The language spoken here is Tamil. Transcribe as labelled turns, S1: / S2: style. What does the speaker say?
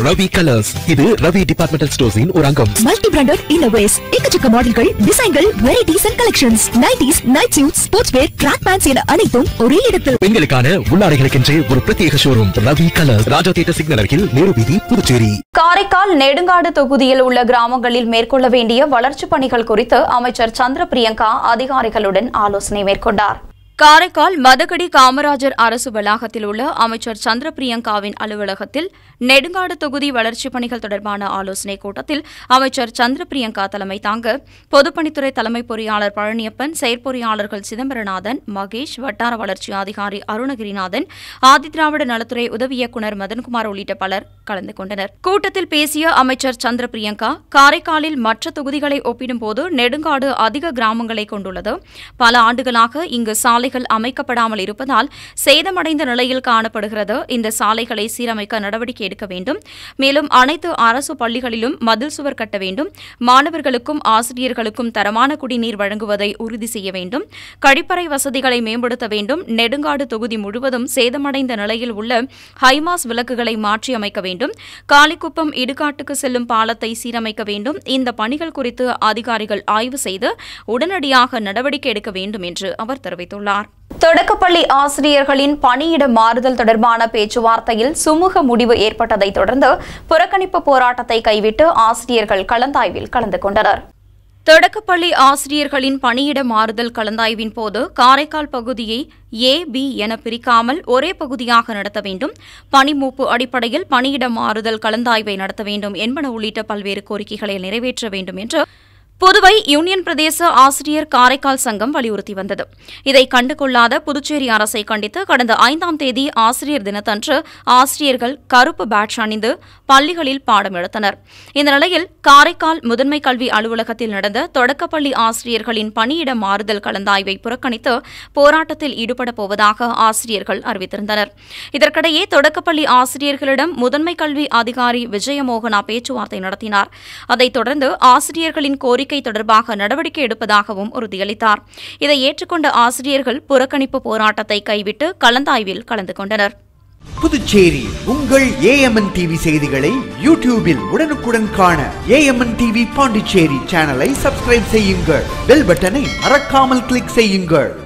S1: ரவி கலர்ஸ் இது ரவி டிபார்ட்மெண்டல் ஸ்டோர்ஸின் ஒரு அங்கம்
S2: மல்டி பிராண்டட் இன்னோவேஸ் எக்கச்சக்க மாடல்கள் டிசைன்கள் varieties and collections nighties night suit sports wear track pants என அனைத்தும் ஒரே இடத்தில்
S1: பெண்களுக்கான உள்ளாடைகளுக்கென்றே ஒரு பிரத்யேக showroom Ravi colours Raja theatre signal அருகில் நேரு வீதி புதுச்சேரி
S3: காரைக்கால் நெடுங்காடு தொகுதியில் உள்ள கிராமங்களில் மேற்கொள்ள வேண்டிய வளர்ச்சிப் பணிகள் குறித்து அமைச்சர் சந்திர பிரியங்கா அதிகாரிகளுடன் ஆலோசனை மேற்கொண்டார் காரைக்கால் மதகடி காமராஜர் அரசு வளாகத்தில் உள்ள அமைச்சர் சந்திர பிரியங்காவின் அலுவலகத்தில் நெடுங்காடு தொகுதி வளர்ச்சிப் பணிகள் தொடர்பான ஆலோசனைக் கூட்டத்தில் அமைச்சர் சந்திர பிரியங்கா தலைமை தாங்க பொதுப்பணித்துறை தலைமை பொறியாளர் பழனியப்பன் செயற்பொறியாளர்கள் சிதம்பரநாதன் மகேஷ் வட்டார வளர்ச்சி அதிகாரி அருணகிரிநாதன் ஆதிதிராவிட நலத்துறை உதவி இயக்குநர் மதன்குமார் உள்ளிட்ட பலர் கலந்து கொண்டனர் கூட்டத்தில் பேசிய அமைச்சர் சந்திர பிரியங்கா காரைக்காலில் மற்ற தொகுதிகளை ஒப்பிடும்போது நெடுங்காடு அதிக கிராமங்களை கொண்டுள்ளது பல ஆண்டுகளாக இங்கு சாலைகள் அமைக்கப்படாமல் இருப்பதால் சேதமடைந்த நிலையில் காணப்படுகிறது இந்த சாலைகளை சீரமைக்க நடவடிக்கை எடுக்க வேண்டும் மேலும் அனைத்து அரசு பள்ளிகளிலும் மதில் சுவர் கட்ட வேண்டும் மாணவர்களுக்கும் ஆசிரியர்களுக்கும் தரமான குடிநீர் வழங்குவதை உறுதி செய்ய வேண்டும் கழிப்பறை வசதிகளை மேம்படுத்த வேண்டும் நெடுங்காடு தொகுதி முழுவதும் சேதமடைந்த நிலையில் உள்ள ஹைமாஸ் விளக்குகளை மாற்றி அமைக்க வேண்டும் காளிக்குப்பம் இடுகாட்டுக்கு செல்லும் பாலத்தை சீரமைக்க வேண்டும் இந்த பணிகள் குறித்து அதிகாரிகள் ஆய்வு செய்து உடனடியாக நடவடிக்கை எடுக்க வேண்டும் என்று அவர் தெரிவித்துள்ளார் தொடக்கப்பள்ளி ஆசிரியர்களின் பணியிட மாறுதல் தொடர்பான பேச்சுவார்த்தையில் சுமூக முடிவு ஏற்பட்டதை தொடர்ந்து புறக்கணிப்பு போராட்டத்தை கைவிட்டு ஆசிரியர்கள் கலந்தாய்வில் கலந்து கொண்டனர் தொடக்கப்பள்ளி ஆசிரியர்களின் பணியிட மாறுதல் கலந்தாய்வின் போது காரைக்கால் பகுதியை ஏ பி என பிரிக்காமல் ஒரே பகுதியாக நடத்த வேண்டும் பணிமூப்பு அடிப்படையில் பணியிட மாறுதல் கலந்தாய்வை நடத்த வேண்டும் என்பன உள்ளிட்ட பல்வேறு கோரிக்கைகளை நிறைவேற்ற வேண்டும் என்று புதுவை யூனியன் பிரதேச ஆசிரியர் காரைக்கால் சங்கம் வலியுறுத்தி வந்தது இதை கண்டுகொள்ளாத புதுச்சேரி அரசை கண்டித்து கடந்த ஐந்தாம் தேதி ஆசிரியர் தினத்தன்று ஆசிரியர்கள் கருப்பு பேட்ச் அணிந்து பள்ளிகளில் பாடம் எடுத்தனர் இந்த நிலையில் காரைக்கால் முதன்மை கல்வி அலுவலகத்தில் நடந்த தொடக்கப்பள்ளி ஆசிரியர்களின் பணியிட மாறுதல் கலந்தாய்வை புறக்கணித்து போராட்டத்தில் ஈடுபடப் போவதாக ஆசிரியர்கள் அறிவித்திருந்தனர் இதற்கிடையே தொடக்கப்பள்ளி ஆசிரியர்களிடம் முதன்மை கல்வி அதிகாரி விஜயமோகனா பேச்சுவார்த்தை நடத்தினார் அதைத் தொடர்ந்து ஆசிரியர்களின் கோரிக்கை தொடர்பாக நடவடிக்கை எடுப்பதாகவும் உறுதியளித்தார் இதை ஏற்றுக்கொண்ட ஆசிரியர்கள் புறக்கணிப்பு போராட்டத்தை கைவிட்டு கலந்தாய்வில் கலந்து கொண்டனர்
S4: புதுச்சேரி உங்கள் ஏஎம்என் டிவி செய்திகளை யூடியூபில் உடனுக்குடன் காண ஏஎம்என் டிவி பாண்டிச்சேரி சேனலை சப்ஸ்கிரைப் செய்யுங்கள் பெல் பட்டனை மறக்காமல் கிளிக் செய்யுங்கள்